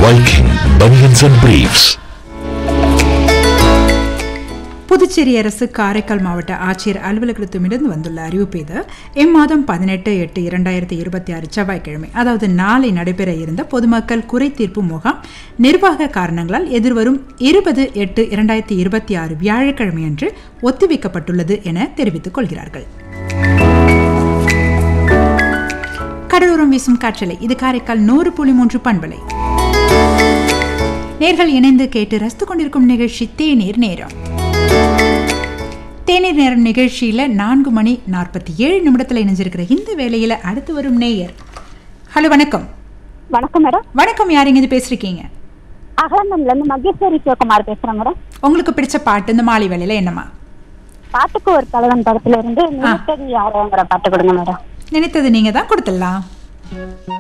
Viking Bunions and Briefs. Puducherry அரசு காரைக்கால் மாவட்ட ஆட்சியர் அலுவலகத்திடமிருந்து வந்துள்ள அறிவிப்பு இது இம்மாதம் பதினெட்டு எட்டு இரண்டாயிரத்தி இருபத்தி ஆறு செவ்வாய்க்கிழமை அதாவது நாளை நடைபெற இருந்த பொதுமக்கள் குறை தீர்ப்பு முகாம் நிர்வாக காரணங்களால் எதிர்வரும் இருபது எட்டு இரண்டாயிரத்தி இருபத்தி ஆறு வியாழக்கிழமையன்று ஒத்திவைக்கப்பட்டுள்ளது என தெரிவித்துக் கொள்கிறார்கள் கடலோரம் வீசும் காற்றலை இது காரைக்கால் நூறு புள்ளி மூன்று பண்பலை நேர்கள் இணைந்து கேட்டு ரசித்துக் கொண்டிருக்கும் நிகழ்ச்சி தேநீர் நேரம் தேநீர் நேரம் நிகழ்ச்சியில நான்கு மணி நாற்பத்தி ஏழு நிமிடத்துல இணைஞ்சிருக்கிற இந்த வேளையில அடுத்து வரும் நேயர் ஹலோ வணக்கம் வணக்கம் மேடம் வணக்கம் யாருங்க இது பேசுறீங்க அகலந்தன்ல இருந்து மகேஸ்வரி சிவகுமார் பேசுறேன் மேடம் உங்களுக்கு பிடிச்ச பாட்டு இந்த மாலை வேளையில என்னமா பாட்டுக்கு ஒரு தலைவன் படத்துல இருந்து நிலத்தடி யாரோங்கிற பாட்டு கொடுங்க மேடம் நினைத்தது நீங்க தான் கொடுத்துடலாம்